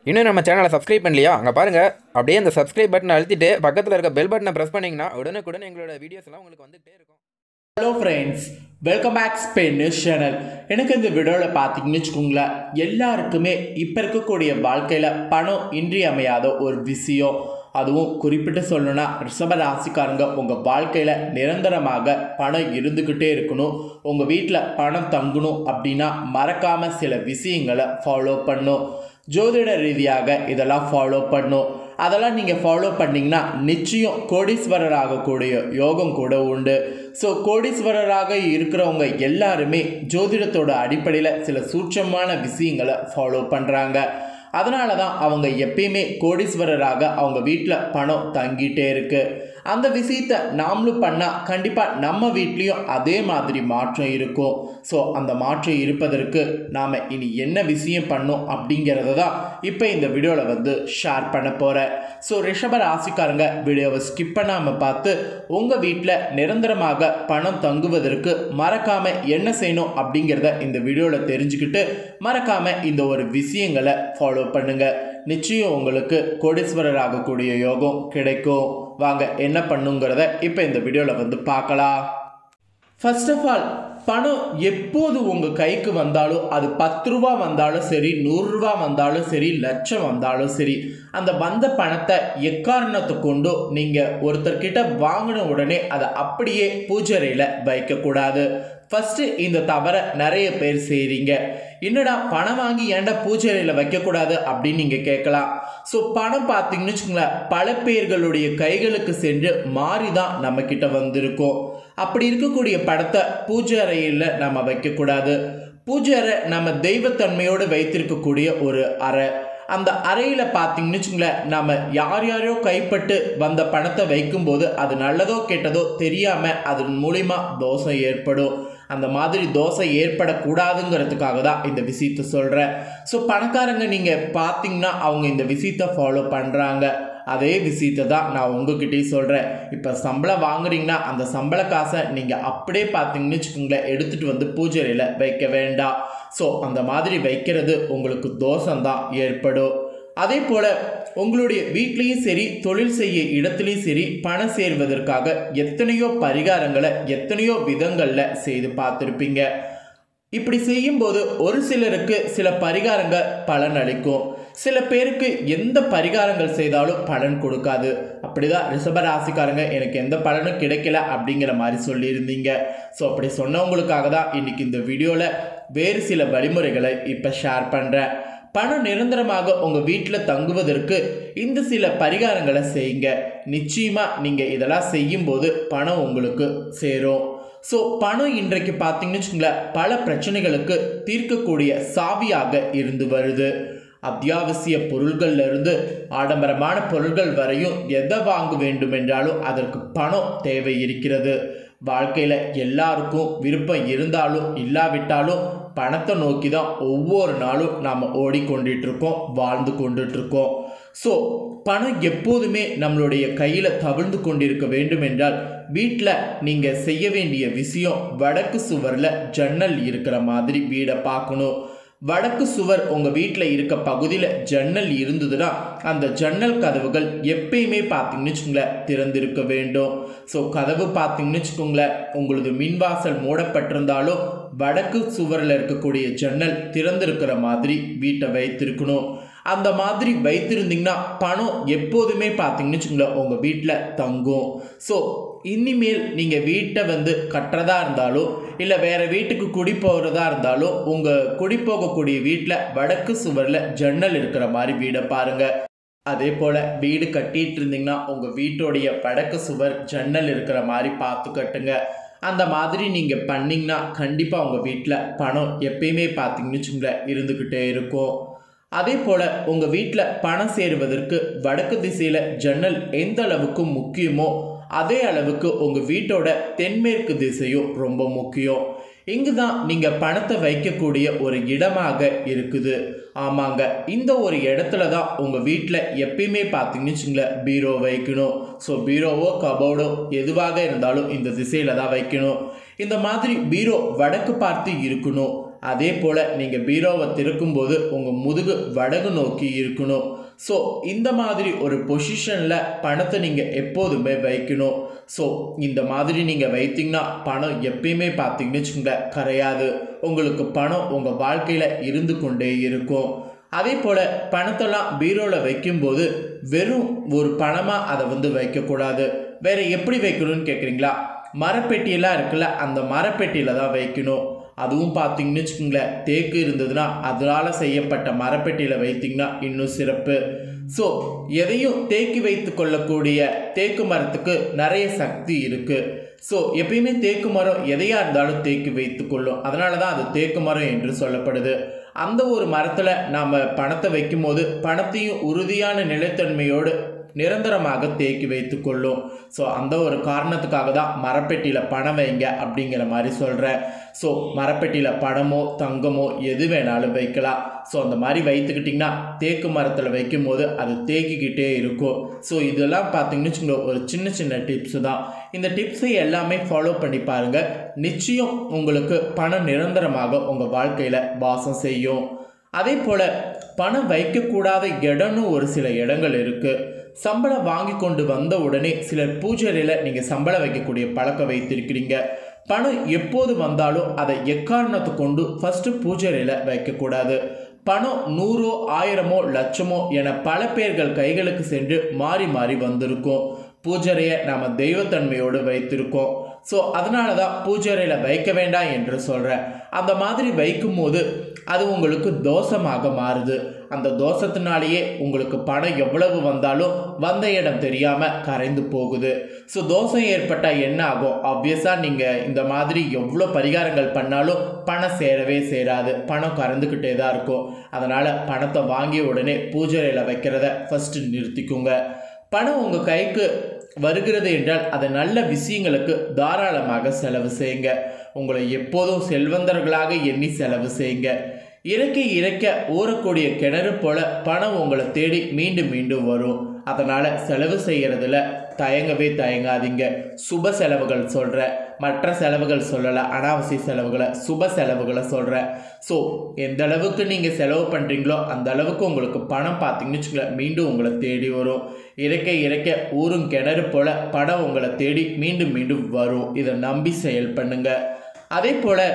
இன்னும் நம்ம சேனலை சப்ஸ்கிரைப் பண்ணலையா அங்கே பாருங்கள் அப்படியே அந்த சப்ஸ்கிரைப் பட்டனை அழுத்திட்டு பக்கத்தில் இருக்க பெல் பட்டனை ப்ரெஸ் பண்ணிங்கன்னா உடனுக்குடன் எங்களோட வீடியோஸ் எல்லாம் உங்களுக்கு வந்துகிட்டே இருக்கும் hello friends welcome back Spain news channel எனக்கு இந்த வீடியோவில் பார்த்தீங்கன்னு வச்சுக்கோங்களேன் எல்லாருக்குமே இப்போ இருக்கக்கூடிய வாழ்க்கையில் பணம் இன்றியமையாத ஒரு விஷயம் அதுவும் குறிப்பிட்டு சொல்லணும்னா ரிஷப ராசிக்காரங்க உங்கள் வாழ்க்கையில் நிரந்தரமாக பணம் இருந்துக்கிட்டே இருக்கணும் உங்கள் வீட்டில் பணம் தங்கணும் அப்படின்னா மறக்காமல் சில விஷயங்களை ஃபாலோ பண்ணும் ஜோதிட ரீதியாக இதெல்லாம் ஃபாலோ பண்ணும் அதெல்லாம் நீங்கள் ஃபாலோ பண்ணிங்கன்னா நிச்சயம் கோடீஸ்வரர் ஆகக்கூடிய யோகம் கூட உண்டு ஸோ கோடீஸ்வரராக இருக்கிறவங்க எல்லாருமே ஜோதிடத்தோட அடிப்படையில் சில சூட்சமான விஷயங்களை ஃபாலோ பண்ணுறாங்க அதனால தான் அவங்க எப்பயுமே கோடீஸ்வரராக அவங்க வீட்டில் பணம் தங்கிட்டே இருக்கு அந்த விஷயத்தை நாமளும் பண்ணால் கண்டிப்பாக நம்ம வீட்லேயும் அதே மாதிரி மாற்றம் இருக்கும் ஸோ அந்த மாற்றம் இருப்பதற்கு நாம் இனி என்ன விஷயம் பண்ணோம் அப்படிங்கிறத தான் இப்போ இந்த வீடியோவில் வந்து ஷேர் பண்ண போகிறேன் ஸோ ரிஷப ராசிக்காரங்க வீடியோவை ஸ்கிப் பண்ணாமல் பார்த்து உங்கள் வீட்டில் நிரந்தரமாக பணம் தங்குவதற்கு மறக்காமல் என்ன செய்யணும் அப்படிங்கிறத இந்த வீடியோவில் தெரிஞ்சுக்கிட்டு மறக்காமல் இந்த ஒரு விஷயங்களை ஃபாலோ பண்ணுங்கள் நிச்சயம் உங்களுக்கு கோடீஸ்வரர் ஆகக்கூடிய யோகம் கிடைக்கும் வாங்க என்ன பண்ணுங்கிறத இப்போ இந்த வீடியோவில் வந்து பார்க்கலாம் ஃபர்ஸ்ட் ஆஃப் ஆல் பணம் எப்போது உங்கள் கைக்கு வந்தாலும் அது பத்து ரூபா வந்தாலும் சரி நூறுரூவா வந்தாலும் சரி லட்சம் வந்தாலும் சரி அந்த வந்த பணத்தை எக்காரணத்தை கொண்டு நீங்கள் ஒருத்தர்கிட்ட வாங்கின உடனே அதை அப்படியே பூஜரையில் வைக்கக்கூடாது ஃபஸ்ட்டு இந்த தவறை நிறைய பேர் செய்கிறீங்க என்னடா பணம் வாங்கி ஏன்டா பூஜையில் வைக்கக்கூடாது அப்படின்னு நீங்கள் கேட்கலாம் ஸோ பணம் பார்த்தீங்கன்னு வச்சுக்கோங்களேன் பல பேர்களுடைய கைகளுக்கு சென்று மாறி தான் நம்மக்கிட்ட வந்திருக்கோம் அப்படி இருக்கக்கூடிய படத்தை பூஜை அறையில் நம்ம வைக்கக்கூடாது பூஜை அறை நம்ம தெய்வத்தன்மையோடு வைத்திருக்கக்கூடிய ஒரு அறை அந்த அறையில் பார்த்தீங்கன்னு வச்சுங்களேன் நம்ம யார் யாரையோ கைப்பட்டு வந்த பணத்தை வைக்கும்போது அது நல்லதோ கெட்டதோ தெரியாமல் அதன் மூலிமா தோஷம் ஏற்படும் அந்த மாதிரி தோசை ஏற்படக்கூடாதுங்கிறதுக்காக தான் இந்த விஷயத்த சொல்கிறேன் ஸோ பணக்காரங்க நீங்கள் பார்த்தீங்கன்னா அவங்க இந்த விஷயத்த ஃபாலோ பண்ணுறாங்க அதே விஷயத்தை தான் நான் உங்ககிட்டயும் சொல்கிறேன் இப்போ சம்பளம் வாங்குறீங்கன்னா அந்த சம்பள காசை நீங்கள் அப்படியே பார்த்தீங்கன்னு வச்சுக்கோங்களேன் எடுத்துகிட்டு வந்து பூஜையில் வைக்க வேண்டாம் ஸோ அந்த மாதிரி வைக்கிறது உங்களுக்கு தோஷம்தான் ஏற்படும் அதே போல் உங்களுடைய வீட்லேயும் சரி தொழில் செய்ய இடத்துலையும் சரி பணம் சேர்வதற்காக எத்தனையோ பரிகாரங்களை எத்தனையோ விதங்களில் செய்து பார்த்துருப்பீங்க இப்படி செய்யும்போது ஒரு சிலருக்கு சில பரிகாரங்கள் பலன் அளிக்கும் சில பேருக்கு எந்த பரிகாரங்கள் செய்தாலும் பலன் கொடுக்காது அப்படிதான் ரிஷப ராசிக்காரங்க எனக்கு எந்த பலனும் கிடைக்கல அப்படிங்கிற மாதிரி சொல்லியிருந்தீங்க ஸோ அப்படி சொன்னவங்களுக்காக தான் இன்னைக்கு இந்த வீடியோவில் வேறு சில வழிமுறைகளை இப்போ ஷேர் பண்ணுறேன் பணம் நிரந்தரமாக உங்கள் வீட்டில் தங்குவதற்கு இந்த சில பரிகாரங்களை செய்யுங்க நிச்சயமாக நீங்கள் இதெல்லாம் செய்யும்போது பணம் உங்களுக்கு சேரும் ஸோ பணம் இன்றைக்கு பார்த்தீங்கன்னு வச்சுங்களேன் பல பிரச்சனைகளுக்கு தீர்க்கக்கூடிய சாவியாக இருந்து வருது அத்தியாவசிய பொருள்கள்ல இருந்து ஆடம்பரமான பொருள்கள் வரையும் எதை வாங்க வேண்டும் என்றாலும் அதற்கு பணம் தேவை இருக்கிறது வாழ்க்கையில் எல்லாருக்கும் விருப்பம் இருந்தாலும் இல்லாவிட்டாலும் பணத்தை நோக்கி தான் ஒவ்வொரு நாளும் நாம் ஓடிக்கொண்டுட்டு இருக்கோம் வாழ்ந்து கொண்டுட்டு இருக்கோம் ஸோ பணம் எப்போதுமே நம்மளுடைய கையில் தவிழ்ந்து கொண்டிருக்க வேண்டும் என்றால் வீட்டில் நீங்கள் செய்ய வேண்டிய விஷயம் வடக்கு சுவரில் ஜன்னல் இருக்கிற மாதிரி வீடை பார்க்கணும் வடக்கு சுவர் உங்கள் வீட்டில் இருக்க பகுதியில் ஜன்னல் இருந்ததுன்னா அந்த ஜன்னல் கதவுகள் எப்பயுமே பார்த்தீங்கன்னு வச்சுக்கோங்களேன் திறந்திருக்க வேண்டும் ஸோ கதவு பார்த்தீங்கன்னு வச்சுக்கோங்களேன் உங்களது மின்வாசல் மூடப்பட்டிருந்தாலும் வடக்கு சுவரில் இருக்கக்கூடிய ஜன்னல் திறந்திருக்கிற மாதிரி வீட்டை வைத்திருக்கணும் அந்த மாதிரி வைத்திருந்தீங்கன்னா பணம் எப்போதுமே பார்த்தீங்கன்னு வச்சுக்கோங்களேன் உங்கள் வீட்டில் தங்கும் ஸோ இனிமேல் நீங்கள் வீட்டை வந்து கட்டுறதா இருந்தாலும் இல்லை வேறு வீட்டுக்கு குடி போகிறதா இருந்தாலும் உங்கள் குடி போகக்கூடிய வீட்டில் வடக்கு சுவரில் ஜன்னல் இருக்கிற மாதிரி வீடை பாருங்கள் அதே போல் வீடு கட்டிட்டு இருந்தீங்கன்னா உங்கள் வீட்டோடைய வடக்கு சுவர் ஜன்னல் இருக்கிற மாதிரி பார்த்து கட்டுங்க அந்த மாதிரி நீங்கள் பண்ணிங்கன்னா கண்டிப்பாக உங்கள் வீட்டில் பணம் எப்பயுமே பார்த்தீங்கன்னு வச்சுங்களேன் இருந்துக்கிட்டே இருக்கும் அதே போல் உங்கள் வீட்டில் பணம் சேருவதற்கு வடக்கு திசையில் ஜன்னல் எந்த அளவுக்கு முக்கியமோ அதே அளவுக்கு உங்கள் வீட்டோட தென்மேற்கு திசையும் ரொம்ப முக்கியம் இங்கு தான் நீங்கள் பணத்தை வைக்கக்கூடிய ஒரு இடமாக இருக்குது ஆமாங்க இந்த ஒரு இடத்துல தான் உங்கள் வீட்டில் எப்பயுமே பார்த்தீங்கன்னு வச்சுங்களேன் பீரோ வைக்கணும் ஸோ பீரோவோ கபோர்டோ எதுவாக இருந்தாலும் இந்த திசையில் தான் வைக்கணும் இந்த மாதிரி பீரோ வடக்கு பார்த்து இருக்கணும் அதே போல் நீங்கள் பீரோவை திறக்கும்போது உங்கள் முதுகு வடகு நோக்கி இருக்கணும் ஸோ இந்த மாதிரி ஒரு பொசிஷனில் பணத்தை நீங்கள் எப்போதுமே வைக்கணும் ஸோ இந்த மாதிரி நீங்கள் வைத்தீங்கன்னா பணம் எப்பயுமே பார்த்தீங்கன்னு வச்சுக்கோங்களேன் கரையாது உங்களுக்கு பணம் உங்கள் வாழ்க்கையில் இருந்து கொண்டே இருக்கும் அதே போல் பணத்தெல்லாம் பீரோவில் வைக்கும்போது வெறும் ஒரு பணமாக அதை வந்து வைக்கக்கூடாது வேற எப்படி வைக்கணும்னு கேட்குறீங்களா மரப்பெட்டியெல்லாம் இருக்குல்ல அந்த மரப்பெட்டியில் தான் வைக்கணும் அதுவும் பார்த்தீங்கன்னு வச்சுக்கோங்களேன் தேக்கு இருந்ததுன்னா அதனால் செய்யப்பட்ட மரப்பெட்டியில் வைத்தீங்கன்னா இன்னும் சிறப்பு ஸோ எதையும் தேக்கி வைத்து கொள்ளக்கூடிய தேக்கு மரத்துக்கு நிறைய சக்தி இருக்குது ஸோ எப்பயுமே தேக்கு மரம் எதையாக இருந்தாலும் தேக்கி வைத்து கொள்ளும் அதனால தான் அது தேக்கு மரம் என்று சொல்லப்படுது அந்த ஒரு மரத்தில் நாம் பணத்தை வைக்கும்போது பணத்தையும் உறுதியான நிலைத்தன்மையோடு நிரந்தரமாக தேக்கி வைத்து கொள்ளும் ஸோ அந்த ஒரு காரணத்துக்காக தான் மரப்பெட்டியில் பணம் வைங்க அப்படிங்கிற மாதிரி சொல்கிறேன் ஸோ மரப்பெட்டியில் பணமோ தங்கமோ எது வேணாலும் வைக்கலாம் ஸோ அந்த மாதிரி வைத்துக்கிட்டிங்கன்னா தேக்கு மரத்தில் வைக்கும்போது அது தேக்கிக்கிட்டே இருக்கும் ஸோ இதெல்லாம் பார்த்தீங்கன்னு வச்சுக்கோங்க ஒரு சின்ன சின்ன டிப்ஸு தான் இந்த டிப்ஸை எல்லாமே ஃபாலோ பண்ணி பாருங்கள் நிச்சயம் உங்களுக்கு பணம் நிரந்தரமாக உங்கள் வாழ்க்கையில் வாசம் செய்யும் அதே போல் பணம் வைக்கக்கூடாத இடம்னு ஒரு சில இடங்கள் இருக்குது சம்பளம் வாங்கி கொண்டு வந்த உடனே சிலர் பூஜையில் நீங்கள் சம்பளம் வைக்கக்கூடிய பழக்கம் வைத்திருக்கிறீங்க பணம் எப்போது வந்தாலும் அதை எக்காரணத்தை கொண்டு ஃபஸ்ட்டு பூஜையில் வைக்கக்கூடாது பணம் நூறோ ஆயிரமோ லட்சமோ என பல பேர்கள் கைகளுக்கு சென்று மாறி மாறி வந்திருக்கும் பூஜரையை நாம் தெய்வத்தன்மையோடு வைத்திருக்கோம் ஸோ அதனால தான் பூஜரையில் வைக்க வேண்டாம் என்று சொல்கிறேன் அந்த மாதிரி வைக்கும்போது அது உங்களுக்கு தோஷமாக மாறுது அந்த தோஷத்தினாலேயே உங்களுக்கு பணம் எவ்வளவு வந்தாலும் வந்த இடம் தெரியாமல் கரைந்து போகுது ஸோ தோஷம் ஏற்பட்டால் என்ன ஆகும் ஆப்வியஸாக நீங்கள் இந்த மாதிரி எவ்வளோ பரிகாரங்கள் பண்ணாலும் பணம் சேரவே சேராது பணம் கறந்துக்கிட்டே தான் இருக்கும் அதனால் பணத்தை வாங்கிய உடனே பூஜையில் வைக்கிறத ஃபஸ்ட்டு நிறுத்திக்குங்க பணம் உங்கள் கைக்கு வருகிறது என்றால் அதை நல்ல விஷயங்களுக்கு தாராளமாக செலவு செய்யுங்க உங்களை எப்போதும் செல்வந்தர்களாக எண்ணி செலவு செய்யுங்க இறக்க இறக்க ஊறக்கூடிய கிணறு போல பணம் உங்களை தேடி மீண்டும் மீண்டும் வரும் அதனால் செலவு செய்கிறதுல தயங்கவே தயங்காதீங்க சுப செலவுகள் சொல்கிறேன் மற்ற செலவுகள் சொல்லலை அனாவசிய செலவுகளை சுப செலவுகளை சொல்கிறேன் ஸோ எந்த அளவுக்கு நீங்கள் செலவு பண்ணுறீங்களோ அந்த அளவுக்கு உங்களுக்கு பணம் பார்த்தீங்கன்னு வச்சுக்கோங்களேன் மீண்டும் உங்களை தேடி வரும் இறக்க இறக்க ஊரும் கிணறு போல பணம் உங்களை தேடி மீண்டும் மீண்டும் வரும் இதை நம்பி செயல் பண்ணுங்க அதே போல்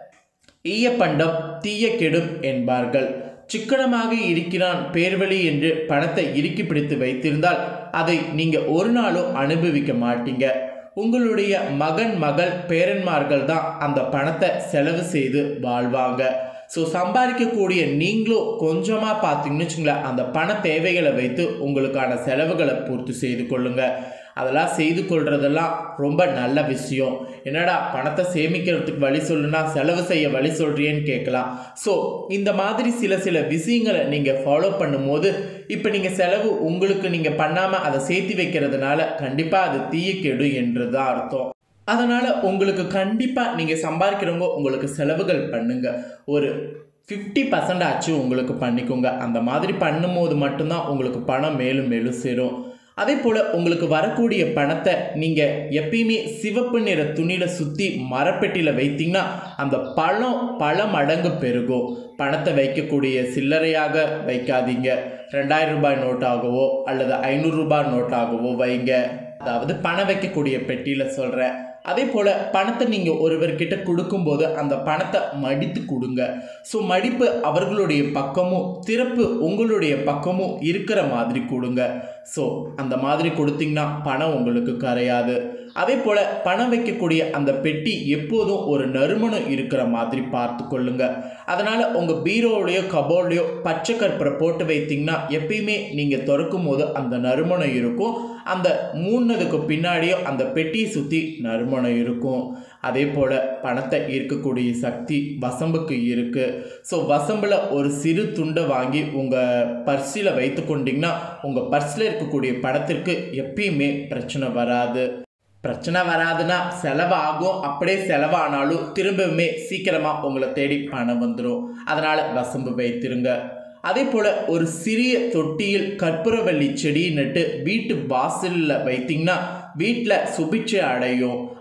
ஈய பண்டம் தீய கெடும் என்பார்கள் சிக்கனமாக இருக்கிறான் பேர்வழி என்று பணத்தை இறுக்கி பிடித்து வைத்திருந்தால் அதை நீங்கள் ஒரு நாளும் அனுபவிக்க மாட்டீங்க உங்களுடைய மகன் மகள் பேரன்மார்கள் தான் அந்த பணத்தை செலவு செய்து வாழ்வாங்க ஸோ சம்பாதிக்கக்கூடிய நீங்களும் கொஞ்சமாக பார்த்தீங்கன்னு வச்சுங்களேன் அந்த பண தேவைகளை வைத்து உங்களுக்கான செலவுகளை பூர்த்தி செய்து கொள்ளுங்கள் அதெல்லாம் செய்து கொள்றதெல்லாம் ரொம்ப நல்ல விஷயம் என்னடா பணத்தை சேமிக்கிறதுக்கு வழி சொல்லுனா செலவு செய்ய வழி சொல்றியேன்னு கேட்கலாம் ஸோ இந்த மாதிரி சில சில விஷயங்களை நீங்கள் ஃபாலோ பண்ணும்போது இப்போ நீங்கள் செலவு உங்களுக்கு நீங்கள் பண்ணாமல் அதை சேர்த்து வைக்கிறதுனால கண்டிப்பாக அது தீயக்கெடும் என்று தான் அர்த்தம் அதனால் உங்களுக்கு கண்டிப்பாக நீங்கள் சம்பாதிக்கிறவங்க உங்களுக்கு செலவுகள் பண்ணுங்க ஒரு ஃபிஃப்டி பர்சன்ட் ஆச்சு உங்களுக்கு பண்ணிக்கோங்க அந்த மாதிரி பண்ணும்போது மட்டும்தான் உங்களுக்கு பணம் மேலும் மேலும் சேரும் அதே போல் உங்களுக்கு வரக்கூடிய பணத்தை நீங்கள் எப்பயுமே சிவப்பு நிற துணியில் சுற்றி மரப்பெட்டியில் வைத்தீங்கன்னா அந்த பழம் பல மடங்கு பெருகும் பணத்தை வைக்கக்கூடிய சில்லறையாக வைக்காதீங்க ரெண்டாயிரம் ரூபாய் நோட்டாகவோ அல்லது ஐநூறு ரூபாய் நோட்டாகவோ வைங்க அதாவது பணம் வைக்கக்கூடிய பெட்டியில் சொல்கிறேன் அதே போல் பணத்தை நீங்கள் ஒருவர்கிட்ட கொடுக்கும்போது அந்த பணத்தை மடித்து கொடுங்க ஸோ மடிப்பு அவர்களுடைய பக்கமும் திறப்பு உங்களுடைய பக்கமும் இருக்கிற மாதிரி கொடுங்க ஸோ அந்த மாதிரி கொடுத்தீங்கன்னா பணம் உங்களுக்கு கரையாது அதே போல் பணம் வைக்கக்கூடிய அந்த பெட்டி எப்போதும் ஒரு நறுமணம் இருக்கிற மாதிரி பார்த்து கொள்ளுங்க அதனால் உங்கள் பீரோலையோ கபோர்ட்லையோ பச்சை கற்பூரை போட்டு வைத்தீங்கன்னா எப்பயுமே நீங்கள் திறக்கும் போது அந்த நறுமணம் இருக்கும் அந்த மூணுனதுக்கு பின்னாடியோ அந்த பெட்டியை சுற்றி நறுமணம் இருக்கும் அதே போல் பணத்தை ஈர்க்கக்கூடிய சக்தி வசம்புக்கு இருக்குது ஸோ வசம்பில் ஒரு சிறு துண்டை வாங்கி உங்கள் பர்ஸில் வைத்து கொண்டீங்கன்னா உங்கள் பர்ஸில் இருக்கக்கூடிய பணத்திற்கு எப்பயுமே பிரச்சனை வராது பிரச்சனை வராதுன்னா செலவாகும் அப்படியே செலவானாலும் திரும்பவுமே சீக்கிரமாக உங்களை தேடி பணம் வந்துடும் அதனால் வசம்பு வைத்திருங்க அதே போல் ஒரு சிறிய தொட்டியில் கற்பூரவள்ளி செடியை நட்டு வீட்டு வாசலில் வைத்தீங்கன்னா வீட்டில் சுபிட்சை அடையும்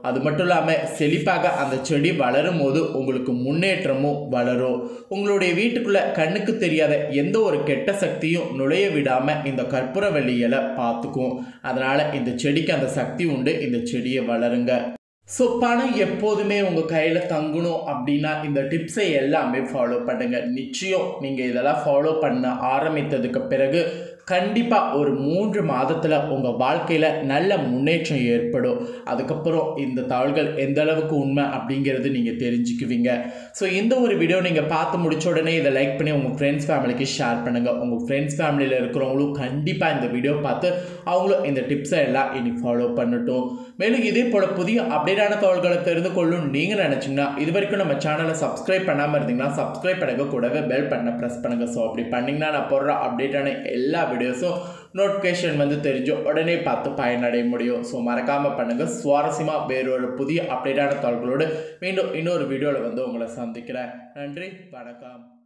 அது மட்டும் இல்லாமல் செழிப்பாக அந்த செடி வளரும் போது உங்களுக்கு முன்னேற்றமும் வளரும் உங்களுடைய வீட்டுக்குள்ளே கண்ணுக்கு தெரியாத எந்த ஒரு கெட்ட சக்தியும் நுழைய விடாமல் இந்த கற்பூரவள்ளி இலை பார்த்துக்கும் அதனால் இந்த செடிக்கு அந்த சக்தி உண்டு இந்த செடியை வளருங்க ஸோ பணம் எப்போதுமே உங்கள் கையில் தங்கணும் அப்படின்னா இந்த டிப்ஸை எல்லாமே ஃபாலோ பண்ணுங்கள் நிச்சயம் நீங்கள் இதெல்லாம் ஃபாலோ பண்ண ஆரம்பித்ததுக்கு பிறகு கண்டிப்பாக ஒரு மூன்று மாதத்தில் உங்கள் வாழ்க்கையில் நல்ல முன்னேற்றம் ஏற்படும் அதுக்கப்புறம் இந்த தகவல்கள் எந்த அளவுக்கு உண்மை அப்படிங்கிறது நீங்கள் தெரிஞ்சுக்குவீங்க ஸோ இந்த ஒரு வீடியோ நீங்கள் பார்த்து முடிச்ச உடனே இதை லைக் பண்ணி உங்கள் ஃப்ரெண்ட்ஸ் ஃபேமிலிக்கு ஷேர் பண்ணுங்கள் உங்கள் ஃப்ரெண்ட்ஸ் ஃபேமிலியில் இருக்கிறவங்களும் கண்டிப்பாக இந்த வீடியோ பார்த்து அவங்களும் இந்த டிப்ஸை எல்லாம் இனி ஃபாலோ பண்ணட்டும் மேலும் இதே போல் புதிய அப்டேட்டான தகவல்களை தெரிந்து கொள்ளும் நீங்கள் நினச்சிங்கன்னா இது வரைக்கும் நம்ம சேனலை சப்ஸ்கிரைப் பண்ணாமல் இருந்தீங்கன்னா சப்ஸ்கிரைப் பண்ணுங்க கூடவே பெல் பண்ண ப்ரெஸ் பண்ணுங்கள் ஸோ அப்படி பண்ணிங்கன்னா நான் போடுற அப்டேட்டான எல்லா வீடியோஸும் நோட்டிஃபிகேஷன் வந்து தெரிஞ்சு உடனே பார்த்து பயனடைய முடியும் ஸோ மறக்காமல் பண்ணுங்கள் சுவாரஸ்யமாக வேறொரு புதிய அப்டேட்டான தகவல்களோடு மீண்டும் இன்னொரு வீடியோவில் வந்து உங்களை சந்திக்கிறேன் நன்றி வணக்கம்